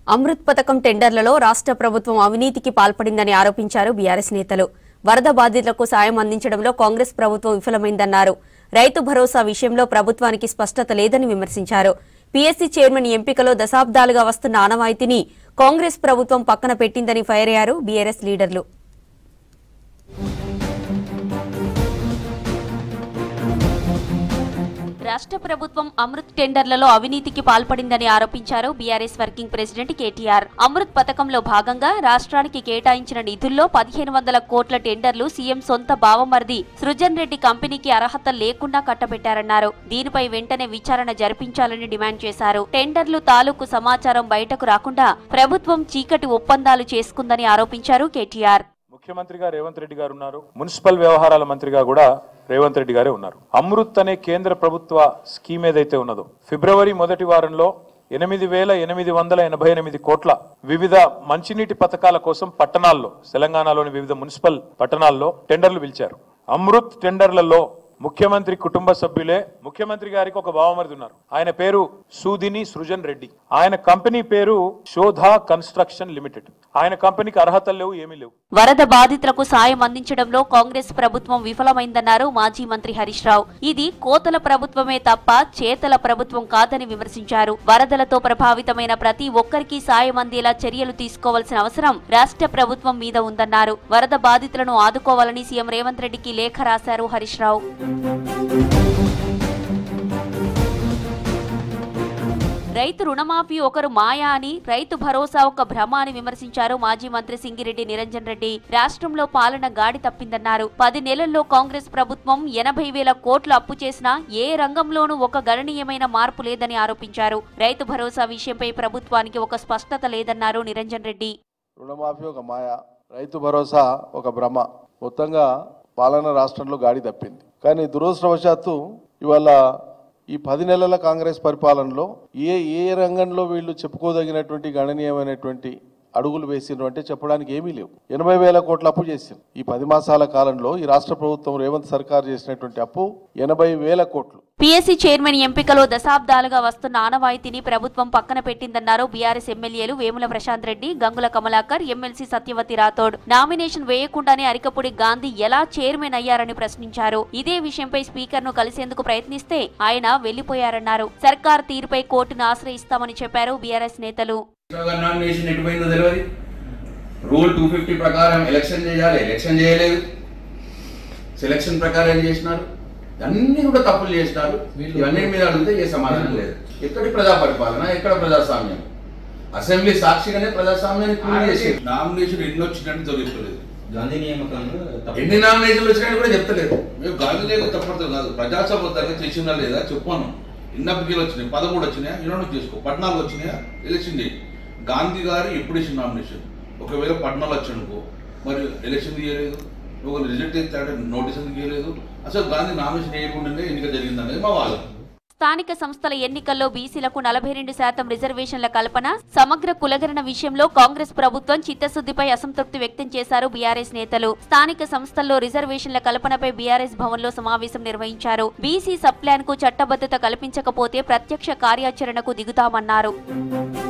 అమృత్ పథకం టెండర్లలో రాష్ట్ర ప్రభుత్వం అవినీతికి పాల్పడిందని ఆరోపించారు బీఆర్ఎస్ నేతలు వరద బాధితులకు సాయం అందించడంలో కాంగ్రెస్ ప్రభుత్వం విఫలమైందన్నారు రైతు భరోసా విషయంలో ప్రభుత్వానికి స్పష్టత లేదని విమర్శించారు పీఎస్సీ చైర్మన్ ఎంపికలో దశాబ్దాలుగా వస్తున్న ఆనవాయితీని కాంగ్రెస్ ప్రభుత్వం పక్కన పెట్టిందని ఫైర్ అయ్యారు బీఆర్ఎస్ లీడర్లు రాష్ట్ర ప్రభుత్వం అమృత్ టెండర్లలో అవినీతికి పాల్పడిందని ఆరోపించారు బీఆర్ఎస్ వర్కింగ్ ప్రెసిడెంట్ కేటీఆర్ అమృత్ పథకంలో భాగంగా రాష్ట్రానికి కేటాయించిన నిధుల్లో పదిహేను వందల కోట్ల టెండర్లు సీఎం సొంత బావమరిది సృజన్ రెడ్డి కంపెనీకి అర్హత లేకుండా కట్టబెట్టారన్నారు దీనిపై వెంటనే విచారణ జరిపించాలని డిమాండ్ చేశారు టెండర్లు తాలూకు సమాచారం బయటకు రాకుండా ప్రభుత్వం చీకటి ఒప్పందాలు చేసుకుందని ఆరోపించారు కేటీఆర్ ముఖ్యమంత్రిగా రేవంత్ రెడ్డి గారు ఉన్నారు మున్సిపల్ వ్యవహారాల మంత్రిగా కూడా రేవంత్ రెడ్డి గారే ఉన్నారు అమృత్ అనే కేంద్ర ప్రభుత్వ స్కీమ్ ఏదైతే ఉన్నదో ఫిబ్రవరి మొదటి వారంలో ఎనిమిది వేల ఎనిమిది వందల ఎనభై ఎనిమిది కోట్ల వివిధ మంచినీటి పథకాల కోసం పట్టణాల్లో తెలంగాణలోని వివిధ మున్సిపల్ పట్టణాల్లో టెండర్లు పిలిచారు అమృత్ టెండర్లలో ముఖ్యమంత్రి కుటుంబ సభ్యులే ముఖ్యమంత్రి గారికి ఒక బావమరిది ఉన్నారు ఆయన పేరు సూదిని సృజన్ రెడ్డి ఆయన కంపెనీ పేరు శోధా కన్స్ట్రక్షన్ లిమిటెడ్ ఆయన కంపెనీకి అర్హతలు లేవు ఏమీ లేవు వరద బాధితులకు సాయం అందించడంలో కాంగ్రెస్ ప్రభుత్వం విఫలమైందన్నారు మాజీ మంత్రి హరీష్ రావు ఇది కోతల ప్రభుత్వమే తప్ప చేతల ప్రభుత్వం కాదని విమర్శించారు వరదలతో ప్రభావితమైన ప్రతి ఒక్కరికి సాయం అందేలా చర్యలు తీసుకోవాల్సిన అవసరం రాష్ట్ర ప్రభుత్వం మీద ఉందన్నారు వరద బాధితులను ఆదుకోవాలని సీఎం రేవంత్ రెడ్డికి లేఖ రాశారు హరీష్ రావు రైతు రుణమాఫీ ఒకరు మాయా అని రైతు భరోసా ఒక భ్రమ అని విమర్శించారు మాజీ మంత్రి సింగిరెడ్డి నిరంజన్ రెడ్డి రాష్ట్రంలో పాలన గాడి తప్పిందన్నారు పది నెలల్లో కాంగ్రెస్ ప్రభుత్వం ఎనభై వేల కోట్లు అప్పు చేసినా ఏ రంగంలోనూ ఒక గణనీయమైన మార్పు లేదని ఆరోపించారు రైతు భరోసా విషయంపై ప్రభుత్వానికి ఒక స్పష్టత లేదన్నారు నిరంజన్ రెడ్డి రుణమాఫీ ఒక మాయ రైతు భరోసా ఒక భ్రమ మొత్తంగా పాలన రాష్ట్రంలో గాడి తప్పింది కానీ దురదృష్టవశాత్తు ఇవాళ ఈ పది నెలల కాంగ్రెస్ పరిపాలనలో ఏ ఏ రంగంలో వీళ్ళు చెప్పుకోదగినటువంటి గణనీయమైనటువంటి అడుగులు వేసిండ్రు అంటే చెప్పడానికి ఏమీ లేవు ఎనభై వేల కోట్ల అప్పు చేసింది ఈ పది మాసాల కాలంలో ఈ రాష్ట్ర ప్రభుత్వం రేవంత్ సర్కార్ చేసినటువంటి అప్పు ఎనభై వేల కోట్లు పీఎస్సీ చైర్మన్ ఎంపికలో దశాబ్దాలుగా వస్తున్న ఆనవాయితీని ప్రభుత్వం పక్కన పెట్టిందన్నారు బీఆర్ఎస్ ఎమ్మెల్యేలు వేముల ప్రశాంత్ రెడ్డి గంగుల కమలాకర్ ఎమ్మెల్సీ సత్యవతి రాథోడ్ నామినేషన్ వేయకుండానే అరికపూడి గాంధీ ఎలా చైర్మన్ అయ్యారని ప్రశ్నించారు ఇదే విషయంపై స్పీకర్ ను కలిసేందుకు ప్రయత్నిస్తే ఆయన వెళ్లిపోయారన్నారు సర్కార్ తీరుపై కోర్టును ఆశ్రయిస్తామని చెప్పారు బీఆర్ఎస్ నేతలు గారి నామినేషన్ ఎటుపోయిందో తెలియదు రూల్ టూ ఫిఫ్టీ ప్రకారం ఎలక్షన్ చేయాలి ఎలక్షన్ చేయలేదు సెలక్షన్ ప్రకారం ఏం చేసినారు అన్ని కూడా తప్పులు చేసినారు ఇవన్నీ మీద అడిగితే ఏ సమాధానం లేదు ఎక్కడి ప్రజా పరిపాలన ఎక్కడ ప్రజాస్వామ్యం అసెంబ్లీ సాక్షిగానే ప్రజాస్వామ్యాన్ని ప్రూవ్ చేసి నామినేషన్ ఎన్ని వచ్చినట్టు జరుగుతలేదు గాంధీ నియామకాలను తప్ప- ఎన్ని నామినేషన్లు వచ్చినాయని కూడా చెప్తలేదు మేము గాంధీ లేక తప్పదు కాదు ప్రజాసభ దగ్గర చేసిందా లేదా చెప్పాను ఎన్ని అప్పటికీలు వచ్చినాయి పదమూడు వచ్చినాయా ఇరవై చేసుకో పద్నాలుగు వచ్చినాయా ఎలక్షన్ చేయి గాంధీ గారు ఎప్పుడు ఇచ్చిన నామినేషన్ ఒకవేళ పద్నాలుగు వచ్చానుకో మరి ఎలక్షన్ తీయలేదు ఒక రిజల్ట్ ఇస్తాడు నోటీస్ ఎందుకు ఇవ్వలేదు అసలు గాంధీ నామినేషన్ వేయకుండానే ఎన్నిక జరిగింది అనేది మా వాదన స్థానిక సంస్థల ఎన్నికల్లో బీసీలకు నలభై రెండు శాతం రిజర్వేషన్ల కల్పన సమగ్ర కులగణన విషయంలో కాంగ్రెస్ ప్రభుత్వం చిత్తశుద్దిపై అసంతృప్తి వ్యక్తం చేశారు బీఆర్ఎస్ నేతలు స్థానిక సంస్థల్లో రిజర్వేషన్ల కల్పనపై బీఆర్ఎస్ భవన్లో సమావేశం నిర్వహించారు బీసీ సబ్ ప్లాన్ కు చట్టబద్ధత కల్పించకపోతే ప్రత్యక్ష కార్యాచరణకు దిగుతామన్నారు